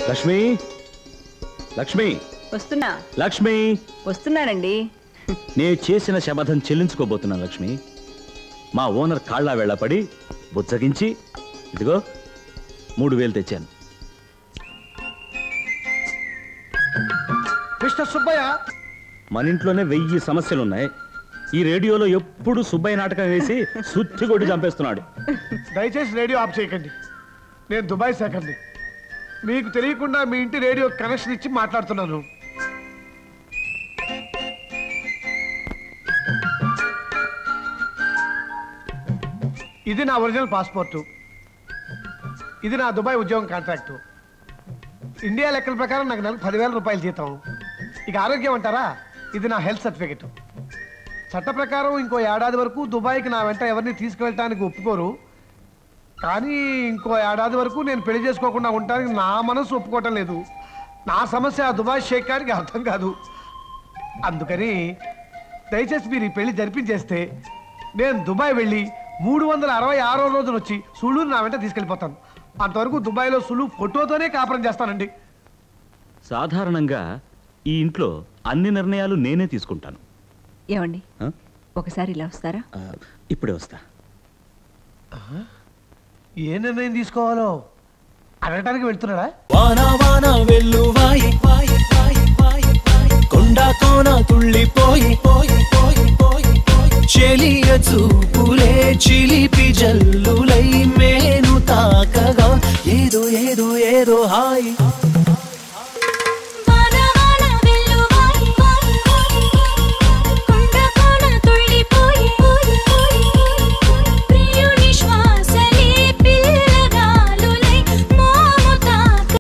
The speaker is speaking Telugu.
లక్ష్మి లక్ష్మి వస్తున్నా లక్ష్మి వస్తున్నానండి నేను చేసిన శపథం చెల్లించుకోబోతున్నాను లక్ష్మి మా ఓనర్ కాళ్ళ వెళ్ళపడి బుచ్చగించి ఇదిగో మూడు వేలు తెచ్చాను మిస్టర్ సుబ్బయ్య మన ఇంట్లోనే వెయ్యి సమస్యలున్నాయి ఈ రేడియోలో ఎప్పుడు సుబ్బయ్య నాటకం వేసి సుత్తి కొట్టి చంపేస్తున్నాడు దయచేసి రేడియో ఆఫ్ చేయకండి నేను దుబాయ్ శాఖని మీకు తెలియకుండా మీ ఇంటి రేడియో కనెక్షన్ ఇచ్చి మాట్లాడుతున్నాను ఇది నా ఒరిజినల్ పాస్పోర్టు ఇది నా దుబాయ్ ఉద్యోగం కాంట్రాక్టు ఇండియా లెక్కల ప్రకారం నాకు నెలకు పదివేల రూపాయలు జీతం ఇక ఆరోగ్యం అంటారా ఇది నా హెల్త్ సర్టిఫికెట్ చట్ట ప్రకారం ఇంకో ఏడాది వరకు దుబాయ్కి నా వెంట ఎవరిని తీసుకువెళ్ళటానికి ఒప్పుకోరు కానీ ఇంకో ఏడాది వరకు నేను పెళ్లి చేసుకోకుండా ఉండటానికి నా మనసు ఒప్పుకోవటం లేదు నా సమస్య ఆ దుబాయ్ షేక్ గారికి అర్థం కాదు అందుకని దయచేసి మీరు ఈ పెళ్లి జరిపించేస్తే నేను దుబాయ్ వెళ్ళి మూడు వందల అరవై ఆరో రోజున వచ్చి సులువుని నా వెంట తీసుకెళ్ళిపోతాను అంతవరకు దుబాయ్లో సులు ఫోటోతోనే కాపురం చేస్తానండి సాధారణంగా ఈ ఇంట్లో అన్ని నిర్ణయాలు నేనే తీసుకుంటాను ఏమండి ఆ? ఒకసారి ఇలా వస్తారా ఆ, ఇప్పుడే వస్తా ఏ నిర్ణయం తీసుకోవాలో అడగటానికి వెళ్తున్నాడా వాన వాన వెల్లువాయి వాయి, వాయి, వాయి, వాయి. కొండ కోన తుళ్ళిపోయి పోయి పోయి పోయి పోయి. చెలియ చూపులే చిలిపి జల్లులై మేను తాకగా ఏదో ఏదో ఏదో హాయి